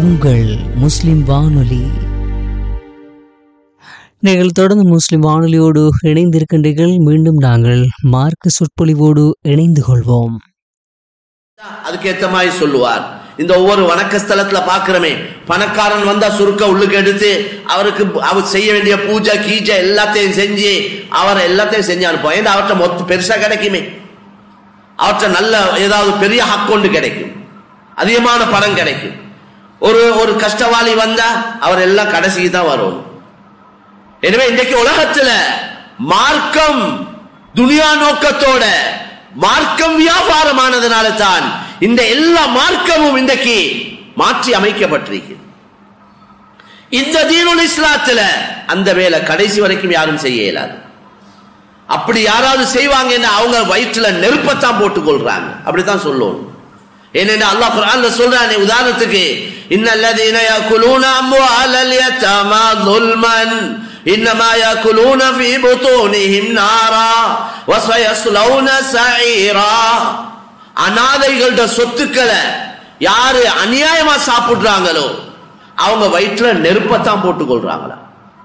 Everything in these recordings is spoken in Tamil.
உங்கள் முஸ்லிம் வானொலி நீங்கள் தொடர்ந்து முஸ்லிம் வானொலியோடு இணைந்திருக்கின்றீர்கள் மீண்டும் நாங்கள் மார்க்க சொற்பொழிவோடு இணைந்து கொள்வோம் அதுக்கேத்த மாதிரி சொல்லுவார் இந்த ஒவ்வொரு வணக்க ஸ்தலத்துல பாக்குறமே பணக்காரன் வந்தா சுருக்க உள்ளுக்கு எடுத்து அவருக்கு அவர் செய்ய வேண்டிய பூஜை கீஜை எல்லாத்தையும் செஞ்சு அவர் எல்லாத்தையும் செஞ்சு அனுப்புவோம் ஏன்னா அவர்கிட்ட மொத்த பெருசா கிடைக்குமே அவர்கிட்ட நல்ல ஏதாவது பெரிய ஹக்கொண்டு கிடைக்கும் அதிகமான பணம் கிடைக்கும் ஒரு ஒரு கஷ்டவாளி வந்தா அவர் எல்லாம் கடைசிக்கு தான் வரும் எனவே இன்றைக்கு உலகத்துல மார்க்கம் துனியா நோக்கத்தோட மார்க்கம் வியாபாரமானதுனால தான் இந்த எல்லா மார்க்கமும் இன்றைக்கு மாற்றி அமைக்கப்பட்டிருக்கு இந்த தீனுல் இஸ்லாத்துல அந்த வேலை கடைசி வரைக்கும் யாரும் செய்ய இயலாது அப்படி யாராவது செய்வாங்கன்னா அவங்க வயிற்றுல நெருப்பத்தான் போட்டுக் கொள்றாங்க அப்படித்தான் சொல்லணும் ஏனென்று அல்லாஹ் குர்ஆன்ல சொல்றானே உதாரணத்துக்கு இன்னல்லதீன யாக்குலூன அம்வாலல் யதமா ظلمًا إنما يأكلون في بطونهم نارا وسيصلون سعيرا அனாதைகளோட சொத்துக்களை யாரு அநியாயமா சாப்பிடுறாங்களோ அவங்க வயிற்றுல நெருப்பத்தான் போட்டுக் கொள்றாங்களா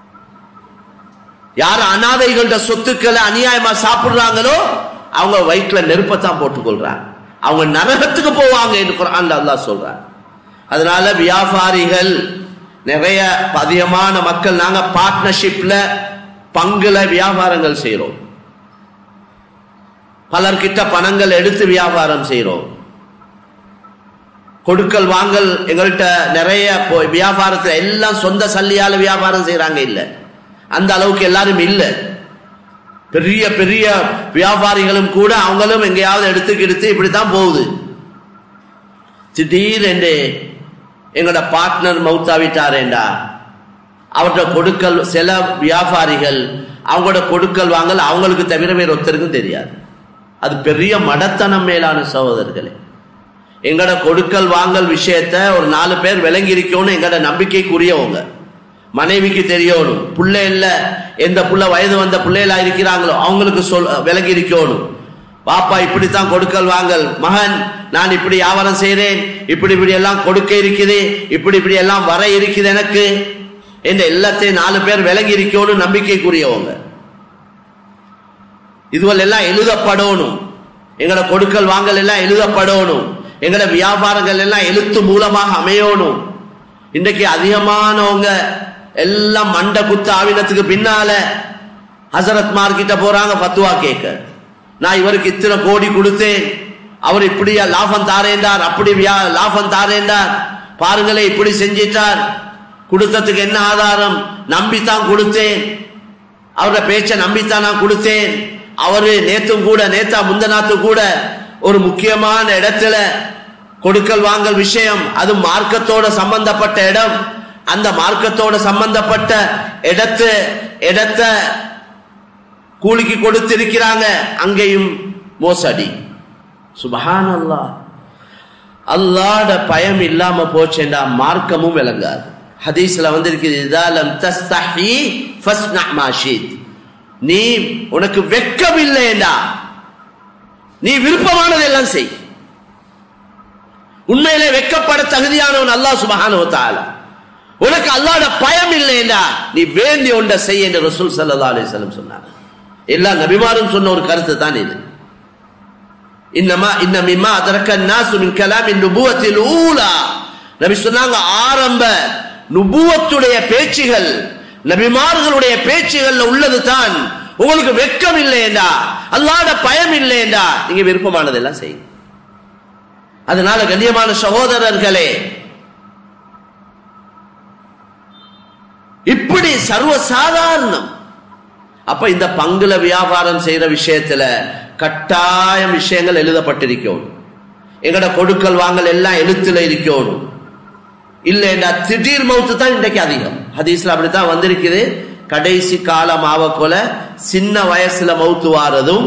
யார் அனாதைகளோட சொத்துக்களை அநியாயமா சாப்பிடுறாங்களோ அவங்க வயிற்றுல நெருப்பத்தான் போட்டுக் கொள்றாங்க அவங்க நரகத்துக்கு போவாங்க என்று குரான்ல அல்லாஹ் சொல்றாங்க அதனால வியாபாரிகள் நிறைய அதிகமான மக்கள் நாங்க பார்ட்னர்ஷிப்ல பங்குல வியாபாரங்கள் செய்யறோம் பலர்கிட்ட பணங்கள் எடுத்து வியாபாரம் செய்யறோம் கொடுக்கல் வாங்கல் எங்கள்கிட்ட நிறைய போ- வியாபாரத்துல எல்லாம் சொந்த சல்லியால வியாபாரம் செய்யறாங்க இல்ல அந்த அளவுக்கு எல்லாரும் இல்ல பெரிய பெரிய வியாபாரிகளும் கூட அவங்களும் எங்கேயாவது எடுத்துக்கு எடுத்து இப்படித்தான் போகுது திடீரென்று எங்களோட பார்ட்னர் மௌத்தாவிட்டாரேண்டா அவர்கிட்ட கொடுக்கல் சில வியாபாரிகள் அவங்களோட கொடுக்கல் வாங்கல் அவங்களுக்கு தவிர வேற ஒருத்தருக்கும் தெரியாது அது பெரிய மடத்தனம் மேலான சகோதரர்களே எங்கட கொடுக்கல் வாங்கல் விஷயத்த ஒரு நாலு பேர் விளங்கி இருக்கணும் எங்கட நம்பிக்கைக்குரியவங்க மனைவிக்கு தெரியணும் புள்ள இல்ல எந்த புள்ள வயது வந்த பிள்ளைகளா இருக்கிறாங்களோ அவங்களுக்கு சொல் விளங்கி இருக்கணும் பாப்பா இப்படித்தான் கொடுக்கல் வாங்கல் மகன் நான் இப்படி வியாபாரம் செய்றேன் இப்படி இப்படி எல்லாம் கொடுக்க இருக்குது இப்படி இப்படி எல்லாம் வர இருக்குது எனக்கு என்ற எல்லாத்தையும் நாலு பேர் விளங்கி இருக்கணும் நம்பிக்கைக்குரியவங்க இதுவல் எல்லாம் எழுதப்படணும் எங்களோட கொடுக்கல் வாங்கல் எல்லாம் எழுதப்படணும் எங்களோட வியாபாரங்கள் எல்லாம் எழுத்து மூலமாக அமையணும் இன்றைக்கு அதிகமானவங்க எல்லாம் மண்ட குத்து ஆவினத்துக்கு பின்னால ஹசரத் மார்க்கிட்ட போறாங்க ஃபத்துவா கேட்க நான் இவருக்கு இத்தனை கோடி கொடுத்தேன் அவர் இப்படியா லாபம் தாரேண்டார் அப்படி வியா- லாபம் தாரேண்டார் பாருங்களே இப்படி செஞ்சிட்டார் கொடுத்ததுக்கு என்ன ஆதாரம் நம்பித்தான் கொடுத்தேன் அவரோட பேச்சை நம்பித்தான் நான் கொடுத்தேன் அவரு நேத்தும் கூட நேத்தா முந்தநாத்து கூட ஒரு முக்கியமான இடத்துல கொடுக்கல் வாங்கல் விஷயம் அது மார்க்கத்தோட சம்பந்தப்பட்ட இடம் அந்த மார்க்கத்தோட சம்பந்தப்பட்ட இடத்து இடத்த கூலிக்கு கொடுத்திருக்கிறாங்க அங்கேயும் மோசடி சுபஹான் அல்லாஹ் அல்லாட பயம் இல்லாம போச்சேண்டா மார்க்கமும் விளங்காது ஹதீஸ்ல வந்திருக்குது இதாலம் தஸ்தஹி ஃபஸ்னா மா ஷீத் நீ உனக்கு வெட்கம் இல்லையேண்டா நீ விருப்பமானதெல்லாம் செய் உண்மையிலே வெட்கப்பட தகுதியானவன் அல்லாஹ் சுபஹானஹு வ தஆலா உனக்கு அல்லாஹ்ட பயம் இல்லையேண்டா நீ வேண்டி ஒன்றை செய் என்று ரசூல் ஸல்லல்லாஹு அலைஹி வஸல்லம் சொன்னார் எல்லா நபிமாரும் சொன்ன ஒரு கருத்து தான் இது இன்னமா இன்ன மிம்மா அதரக்க நாசு மின் கலாமின் நுபுவத்தில் ஊலா நபி சொன்னாங்க ஆரம்ப நுபுவத்துடைய பேச்சுகள் நபிமார்களுடைய பேச்சுகள்ல உள்ளது தான் உங்களுக்கு வெட்கம் இல்லையேண்டா அல்லாட பயம் இல்லையேண்டா நீங்க விருப்பமானதெல்லாம் செய்யுங்க அதனால கண்ணியமான சகோதரர்களே இப்படி சர்வ சாதாரணம் அப்ப இந்த பங்குல வியாபாரம் செய்யற விஷயத்துல கட்டாயம் விஷயங்கள் எழுதப்பட்டிருக்கணும் எங்கட கொடுக்கல் வாங்கல் எல்லாம் எழுத்துல இருக்கணும் இல்லைன்னா திடீர் மவுத்து தான் இன்றைக்கு அதிகம் ஹதீஸ்ல அப்படித்தான் வந்திருக்குது கடைசி காலம் ஆவக்கொல சின்ன வயசுல மவுத்து வாரதும்